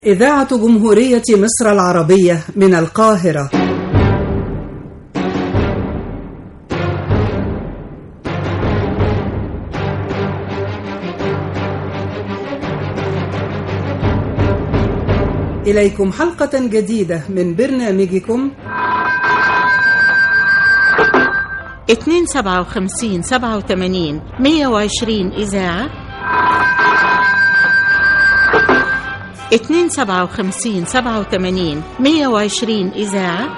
إذاعة جمهورية مصر العربية من القاهرة إليكم حلقة جديدة من برنامجكم اتنين سبعة وخمسين سبعة وثمانين مية وعشرين إذاعة اتنين سبعة وخمسين سبعة وثمانين مية وعشرين إذاعة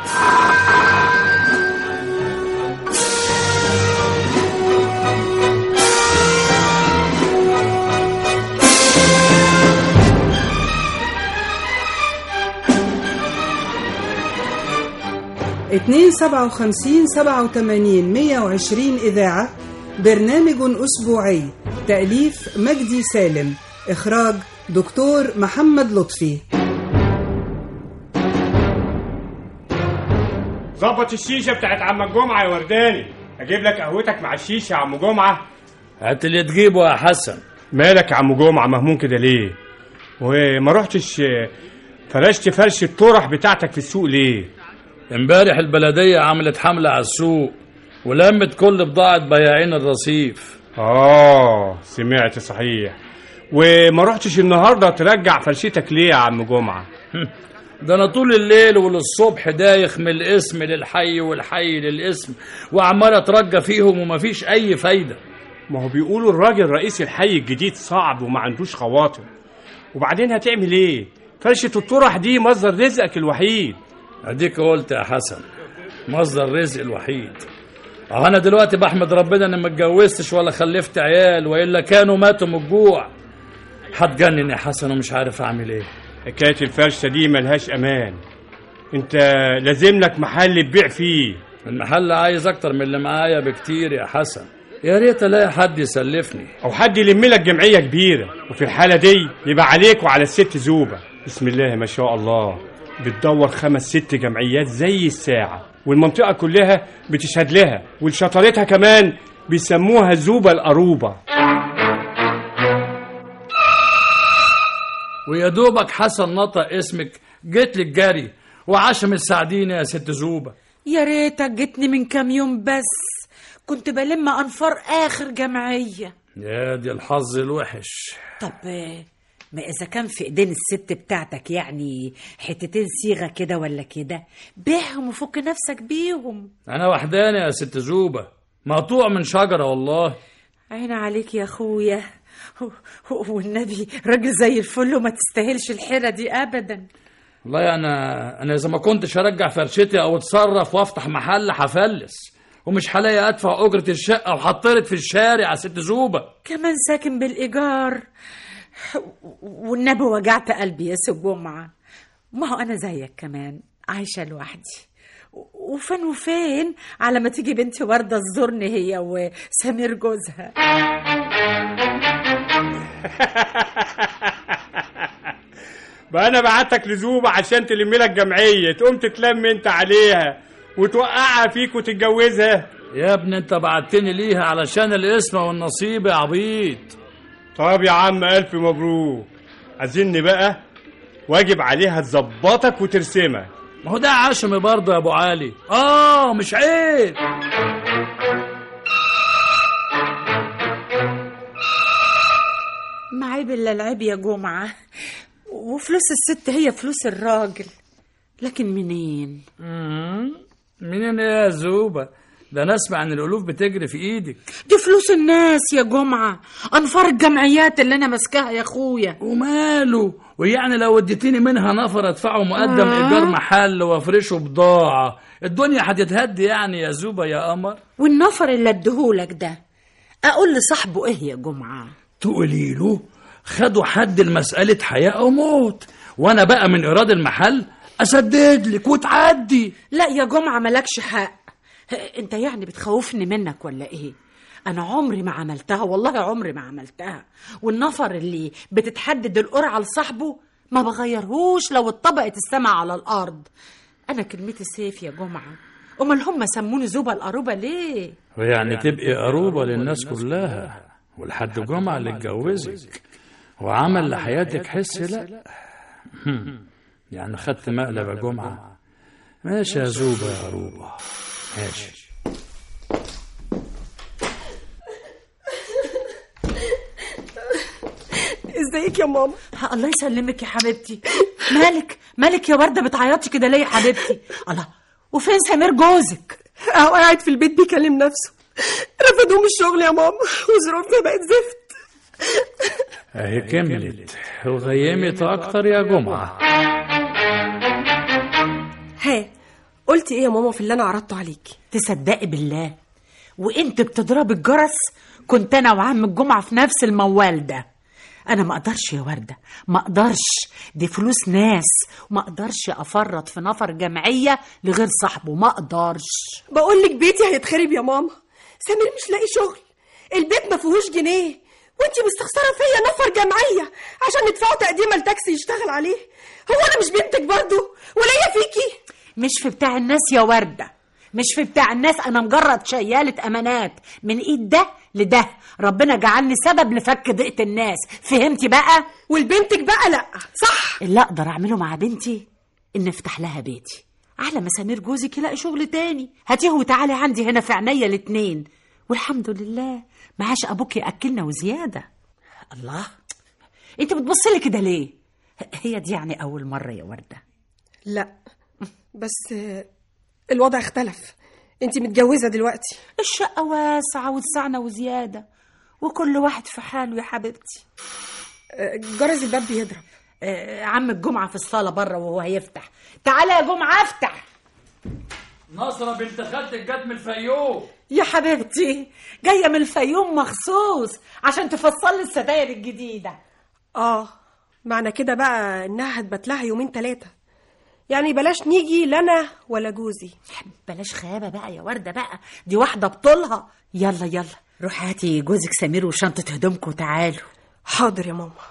اتنين سبعة وخمسين سبعة وثمانين مية وعشرين إذاعة برنامج أسبوعي تأليف مجدي سالم إخراج دكتور محمد لطفي ظبط الشيشة بتاعت عم الجمعة يا ورداني أجيب لك قهوتك مع الشيشة يا عم جمعة هات اللي تجيبه يا حسن مالك يا عم جمعة مهموم كده ليه وما رحتش فرشت فرش الطرح بتاعتك في السوق ليه امبارح البلدية عملت حملة على السوق ولمت كل بضاعة بياعين الرصيف آه سمعت صحيح وما رحتش النهاردة ترجع فرشتك ليه يا عم جمعة ده انا طول الليل وللصبح دايخ من الاسم للحي والحي للاسم وعمال اترجى فيهم ومفيش اي فايدة ما هو بيقولوا الراجل رئيس الحي الجديد صعب وما عندوش خواطر وبعدين هتعمل ايه فرشة الطرح دي مصدر رزقك الوحيد اديك قلت يا حسن مصدر رزق الوحيد اه انا دلوقتي بحمد ربنا اني ما اتجوزتش ولا خلفت عيال والا كانوا ماتوا من الجوع هتجنن يا حسن ومش عارف اعمل ايه حكاية الفرشة دي ملهاش أمان أنت لازم لك محل تبيع فيه المحل عايز اكتر من اللي معايا بكتير يا حسن يا ريت الاقي حد يسلفني أو حد يلم لك جمعية كبيرة وفي الحالة دي يبقى عليك وعلى الست زوبة بسم الله ما شاء الله بتدور خمس ست جمعيات زي الساعة والمنطقة كلها بتشهد لها والشطارتها كمان بيسموها زوبة القروبة ويا دوبك حسن نطق اسمك جيت لك جري وعشم السعدين يا ست زوبة يا ريتك جتني من كام يوم بس كنت بلم انفار اخر جمعيه يا دي الحظ الوحش طب آه، ما اذا كان في ايدين الست بتاعتك يعني حتتين صيغه كده ولا كده بيعهم وفك نفسك بيهم انا وحداني يا ست زوبة مقطوع من شجرة والله عين عليك يا اخويا و- و- والنبي راجل زي الفل وما تستاهلش الحيره دي ابدا والله انا انا اذا ما كنتش هرجع فرشتي او اتصرف وافتح محل هفلس ومش هلاقي ادفع اجرة الشقة وهطرد في الشارع يا ست زوبة كمان ساكن بالايجار والنبي وجعت قلبي يا سي جمعه ما هو انا زيك كمان عايشه لوحدي و- وفين وفين على ما تيجي بنتي ورده تزورني هي وسمير جوزها بقى أنا بعتك لزوبة عشان تلم لك جمعية تقوم تتلم أنت عليها وتوقعها فيك وتتجوزها يا ابني انت بعتني ليها علشان الاسم والنصيب يا عبيط طب يا عم ألف مبروك أظن بقى واجب عليها تظبطك وترسمك ما هو ده عشم برضه يا ابو علي اه مش عيب ما عيب الا العيب يا جمعه وفلوس الست هي فلوس الراجل لكن منين مم. منين يا زوبة ده انا اسمع ان الالوف بتجري في ايدك دي فلوس الناس يا جمعه انفار الجمعيات اللي انا ماسكاها يا اخويا وماله ويعني لو اديتيني منها نفر ادفعه مقدم آه. ايجار محل وافرشه بضاعة الدنيا هتتهدي يعني يا زوبة يا قمر والنفر اللي اديهولك ده اقول لصاحبه ايه يا جمعه تقولي له خدوا حد المسألة حياة أو موت وأنا بقى من إيراد المحل أسدد لك وتعدي لا يا جمعة ملكش حق انت يعني بتخوفني منك ولا ايه انا عمري ما عملتها والله عمري ما عملتها والنفر اللي بتتحدد القرعة لصاحبه ما بغيرهوش لو اتطبقت السما على الارض انا كلمتي سيف يا جمعة امال هم سموني زوبة القروبة ليه ويعني تبقي قروبة للناس كلها والحد جمعة اللي اتجوزك وعمل لحياتك حس لا يعني خدت مقلب يا جمعة ماشي يا زوبة يا روبة ماشي ازيك يا ماما الله يسلمك يا حبيبتي مالك مالك يا ورده بتعيطي كده ليه يا حبيبتي الله وفين سمير جوزك اهو قاعد في البيت بيكلم نفسه رفضوه من الشغل يا ماما وظروفنا بقت زفت اهي كملت وغيمت اكتر يا جمعة ها قلتي ايه يا ماما في اللي انا عرضته عليكي تصدقي بالله وانت بتضربي الجرس كنت انا وعم الجمعه في نفس الموال ده انا ما اقدرش يا ورده ما اقدرش دي فلوس ناس وما اقدرش افرط في نفر جمعيه لغير صاحبه ما اقدرش بقول لك بيتي هيتخرب يا ماما سمير مش لاقي شغل البيت ما فيهوش جنيه وانتي مستخسره فيا نفر جمعيه عشان ندفعوا تقديمه لتاكسي يشتغل عليه هو انا مش بنتك برضه وليا فيكي مش في بتاع الناس يا ورده مش في بتاع الناس انا مجرد شياله امانات من ايد ده لده ربنا جعلني سبب لفك ضيقه الناس فهمتي بقى والبنتك بقى لا صح اللي اقدر اعمله مع بنتي ان افتح لها بيتي على ما سمير جوزك يلاقي شغل تاني هاتيه وتعالي عندي هنا في عينيا الاتنين والحمد لله معاش ابوك ياكلنا وزياده الله انت بتبصي لي كده ليه هي دي يعني اول مره يا ورده لا بس آه، الوضع اختلف انتي متجوزه دلوقتي الشقه واسعه وتسعنا وزياده وكل واحد في حاله يا حبيبتي آه، جرس الباب بيضرب آه، عم الجمعه في الصاله بره وهو هيفتح تعالى يا جمعه افتح نصرة بنت خالتك جت من الفيوم يا حبيبتي جايه من الفيوم مخصوص عشان تفصل لي الستاير الجديده اه معنى كده بقى انها هتبات لها يومين ثلاثه يعني بلاش نيجي لا انا ولا جوزي بلاش خيابه بقى يا ورده بقى دي واحده بطولها يلا يلا روح هاتي جوزك سمير وشنطه هدومكم وتعالوا حاضر يا ماما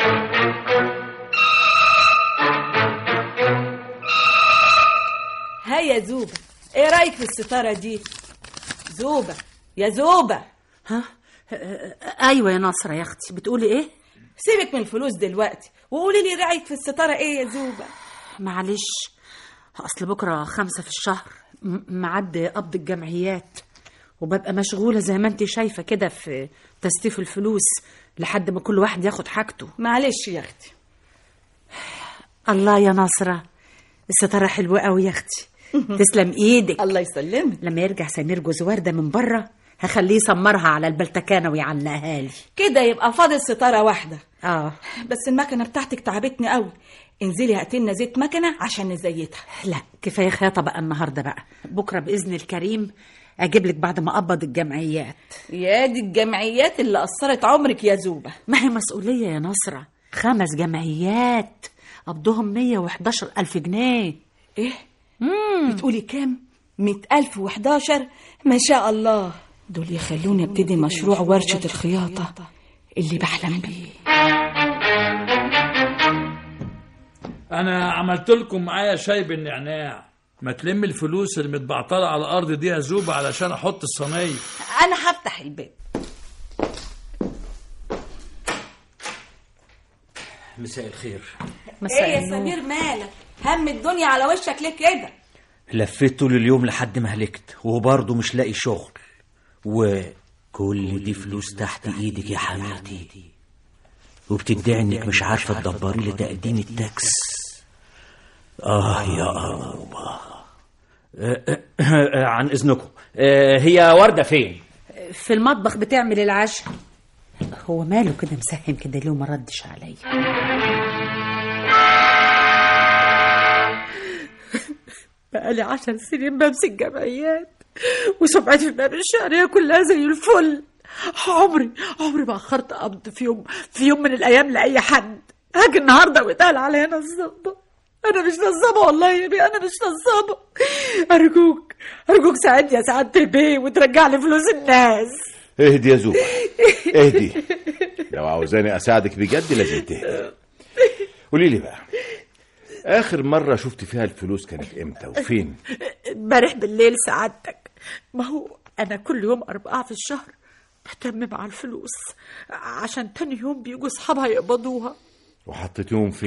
ها يا زوبة ايه رايك في الستارة دي زوبة يا زوبة ها آه، آه، ايوه يا نصره يا اختي بتقولي ايه سيبك من الفلوس دلوقتي وقولي لي رايك في الستارة ايه يا زوبة معلش اصل بكره خمسة في الشهر م- معد قبض الجمعيات وببقى مشغوله زي ما انت شايفه كده في تستيف الفلوس لحد ما كل واحد ياخد حاجته معلش يا اختي الله يا نصره الستاره حلوه قوي يا اختي تسلم ايدك الله يسلمك لما يرجع سمير جوز ورده من بره هخليه يسمرها على البلتكانه ويعلقها لي كده يبقى فاضل ستارة واحدة اه بس المكنة بتاعتك تعبتني قوي انزلي هاتي لنا زيت مكنة عشان نزيتها لا كفايه خياطه بقى النهارده بقى بكره باذن الكريم اجيب لك بعد ما اقبض الجمعيات يا دي الجمعيات اللي أثرت عمرك يا زوبة ما هي مسؤوليه يا نصره خمس جمعيات قبضهم 111 ألف جنيه ايه بتقولي كام مئة ألف وحداشر ما شاء الله دول يخلوني ابتدي مشروع ورشة الخياطة اللي بحلم بيه انا عملت لكم معايا شاي بالنعناع ما تلم الفلوس اللي متبعترة على الارض دي يا زوبة علشان احط الصينية أنا هفتح الباب مساء الخير ايه يا سمير مالك هم الدنيا على وشك ليه كده لفيت طول اليوم لحد ما هلكت وبرضه مش لاقي شغل وكل دي فلوس تحت ايدك يا حماتي وبتدعي انك مش عارفه تدبري لي تقديم التاكس اه يا أروبة آه، آه، آه، عن اذنكم آه، هي ورده فين في المطبخ بتعمل العشاء هو ماله كده مسهم كده ليه وما ردش عليا بقالي عشر سنين بمسك جمعيات وسمعتي في باب الشعرية كلها زي الفل عمري عمري ما اخرت قبض في يوم في يوم من الايام لاي حد هاجي النهارده ويتقال عليا نصابه انا مش نصابه والله يا بيه انا مش نصابه ارجوك ارجوك ساعدني يا سعاده البيه وترجع لي فلوس الناس اهدي يا زوبة اهدي لو عاوزاني اساعدك بجد لازم تهدي قولي لي بقى اخر مرة شفت فيها الفلوس كانت امتى وفين امبارح بالليل سعادتك ما هو انا كل يوم اربعة في الشهر بهتم مع الفلوس عشان تاني يوم بيجوا اصحابها يقبضوها وحطيتيهم فين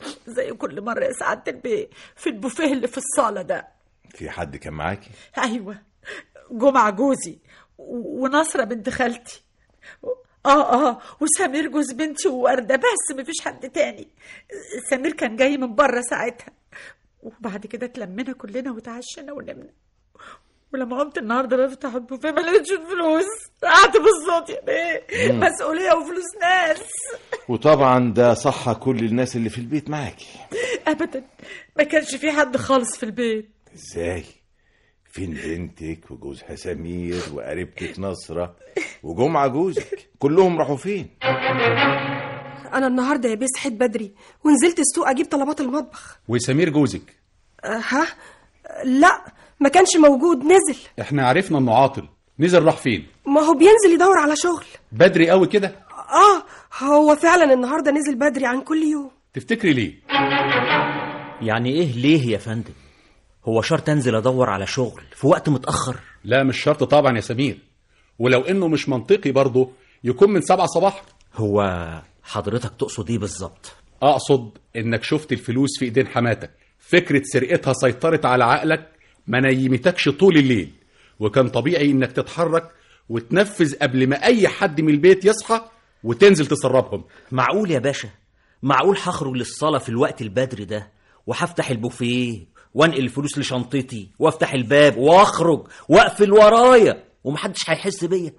زي كل مرة يا سعادة البيه في البوفيه اللي في الصالة ده في حد كان معاكي أيوة جمعة جوزي و- ونصرة بنت خالتي اه اه وسمير جوز بنتي ووردة بس مفيش حد تاني سمير كان جاي من بره ساعتها وبعد كده اتلمينا كلنا وتعشينا ونمنا ولما قمت النهارده بفتح البوفيه ما لقيتش الفلوس قعدت بالصوت يا بيه مم. مسؤوليه وفلوس ناس وطبعا ده صح كل الناس اللي في البيت معاكي ابدا ما كانش في حد خالص في البيت ازاي فين بنتك وجوزها سمير وقريبتك نصرة وجمعة جوزك كلهم راحوا فين انا النهارده يا بيه صحيت بدري ونزلت السوق اجيب طلبات المطبخ وسمير جوزك أه ها لا ما كانش موجود نزل احنا عرفنا انه عاطل نزل راح فين ما هو بينزل يدور على شغل بدري قوي كده اه هو فعلا النهارده نزل بدري عن كل يوم تفتكري ليه يعني ايه ليه يا فندم هو شرط انزل ادور على شغل في وقت متاخر لا مش شرط طبعا يا سمير ولو انه مش منطقي برضه يكون من سبعة صباح هو حضرتك تقصد ايه بالظبط اقصد انك شفت الفلوس في ايدين حماتك فكرة سرقتها سيطرت على عقلك ما نيمتكش طول الليل وكان طبيعي انك تتحرك وتنفذ قبل ما اي حد من البيت يصحى وتنزل تسربهم معقول يا باشا معقول هخرج للصلاة في الوقت البدري ده وهفتح البوفيه وانقل الفلوس لشنطتي وافتح الباب واخرج واقفل ورايا ومحدش هيحس بيا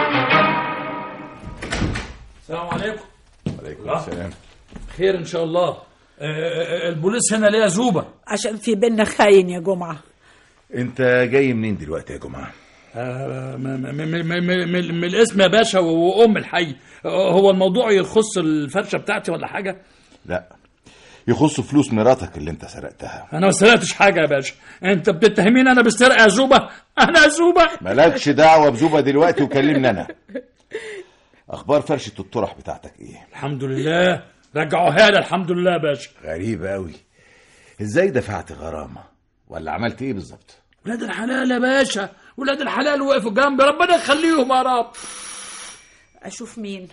السلام عليكم عليكم السلام خير ان شاء الله آه، آه، البوليس هنا ليه زوبه عشان في بينا خاين يا جمعه انت جاي منين دلوقتي يا جماعة آه، م- م- م- م- م- من من الاسم يا باشا و- وام الحي آه، هو الموضوع يخص الفرشه بتاعتي ولا حاجه لا يخص فلوس مراتك اللي انت سرقتها انا ما سرقتش حاجه يا باشا انت بتتهميني انا بالسرقه يا زوبه انا زوبه مالكش دعوة بزوبة دلوقتي وكلمني انا اخبار فرشة الطرح بتاعتك ايه الحمد لله رجعوها لي الحمد لله يا باشا غريبة قوي ازاي دفعت غرامة ولا عملت ايه بالظبط ولاد الحلال يا باشا ولاد الحلال وقفوا جنبي ربنا يخليهم يا رب اشوف مين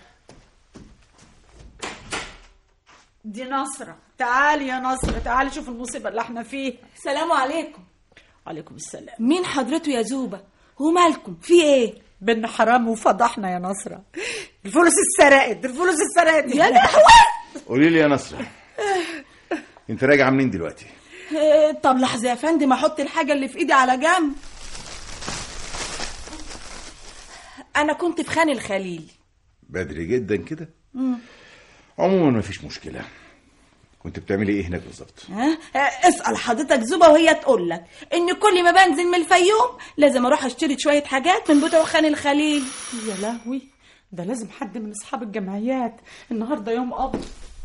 دي نصرة تعالي يا نصرة تعالي شوف المصيبة اللي احنا فيها سلام عليكم عليكم السلام مين حضرته يا زوبة ومالكم في ايه بن حرام وفضحنا يا نصرة الفلوس اتسرقت الفلوس اتسرقت يا لهوي قولي لي يا نصرة انت راجعة منين دلوقتي إيه، طب لحظة يا فندم احط الحاجة اللي في ايدي على جنب انا كنت في خان الخليل بدري جدا كده مم. عموما مفيش مشكلة كنت بتعملي ايه هناك بالظبط ها آه، اسأل حضرتك زوبة وهي تقول لك ان كل ما بنزل من الفيوم لازم اروح اشتري شوية حاجات من بتوع خان الخليل يا لهوي ده لازم حد من اصحاب الجمعيات النهارده يوم قبض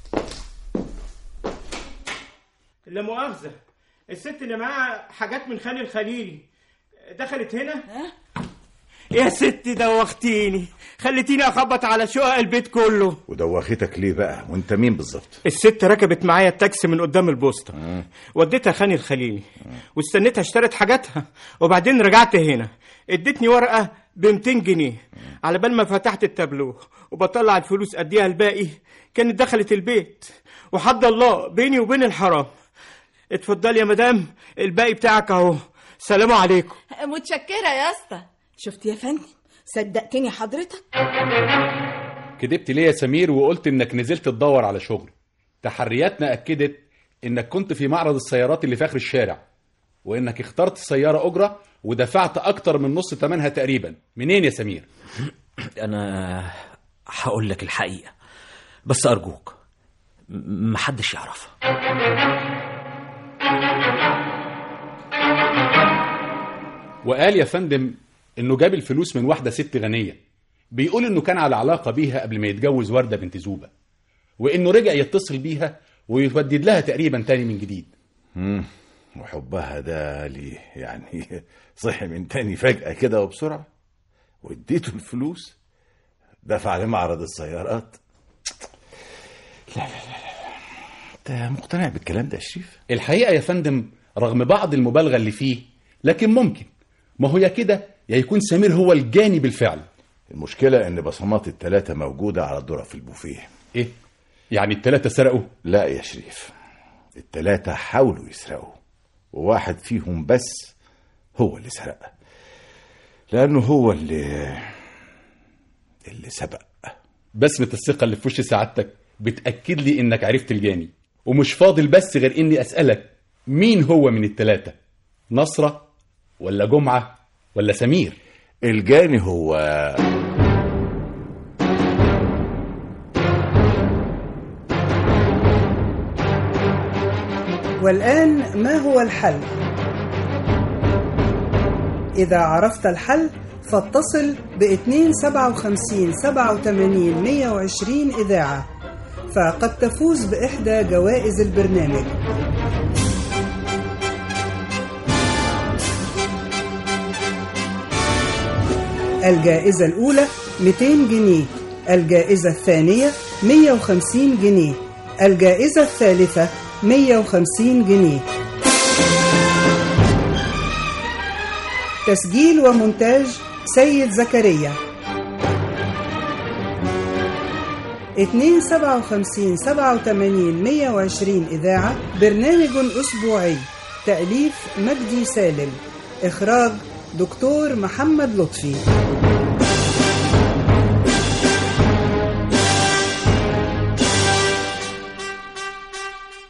لا مؤاخذة الست اللي معاها حاجات من خان الخليلي دخلت هنا يا ستي دوختيني خليتيني اخبط على شقق البيت كله ودوختك ليه بقى وانت مين بالظبط الست ركبت معايا التاكسي من قدام البوسطة وديتها خان الخليلي واستنيتها اشترت حاجاتها وبعدين رجعت هنا ادتني ورقة ب 200 جنيه على بال ما فتحت التابلو وبطلع الفلوس اديها الباقي كانت دخلت البيت وحد الله بيني وبين الحرام اتفضلي يا مدام الباقي بتاعك اهو سلام عليكم متشكرة يا اسطى شفت يا فندم صدقتني حضرتك كدبت ليه يا سمير وقلت انك نزلت تدور على شغل تحرياتنا اكدت انك كنت في معرض السيارات اللي في اخر الشارع وانك اخترت سياره اجره ودفعت اكتر من نص ثمنها تقريبا منين يا سمير انا هقول لك الحقيقه بس ارجوك م- محدش يعرفها وقال يا فندم انه جاب الفلوس من واحده ست غنيه بيقول انه كان على علاقه بيها قبل ما يتجوز ورده بنت زوبه وانه رجع يتصل بيها ويتودد لها تقريبا تاني من جديد مم. وحبها ده ليه يعني صحي من تاني فجأة كده وبسرعة واديته الفلوس دفع لمعرض السيارات لا لا لا لا انت مقتنع بالكلام ده يا شريف الحقيقه يا فندم رغم بعض المبالغه اللي فيه لكن ممكن ما هو يا كده يا يكون سمير هو الجاني بالفعل المشكلة ان بصمات التلاتة موجودة على الذرة في البوفيه ايه يعني التلاتة سرقوا لا يا شريف التلاتة حاولوا يسرقوا وواحد فيهم بس هو اللي سرق لأنه هو اللي اللي سبق بسمة الثقة اللي في وش سعادتك بتأكد لي إنك عرفت الجاني ومش فاضل بس غير إني أسألك مين هو من التلاتة نصرة ولا جمعة ولا سمير الجاني هو والآن ما هو الحل؟ إذا عرفت الحل فاتصل ب 257 87 120 إذاعة فقد تفوز بإحدى جوائز البرنامج الجائزة الأولى 200 جنيه الجائزة الثانية 150 جنيه الجائزة الثالثة 150 جنيه تسجيل ومونتاج سيد زكريا 257 87 120 إذاعة برنامج أسبوعي تأليف مجدي سالم إخراج دكتور محمد لطفي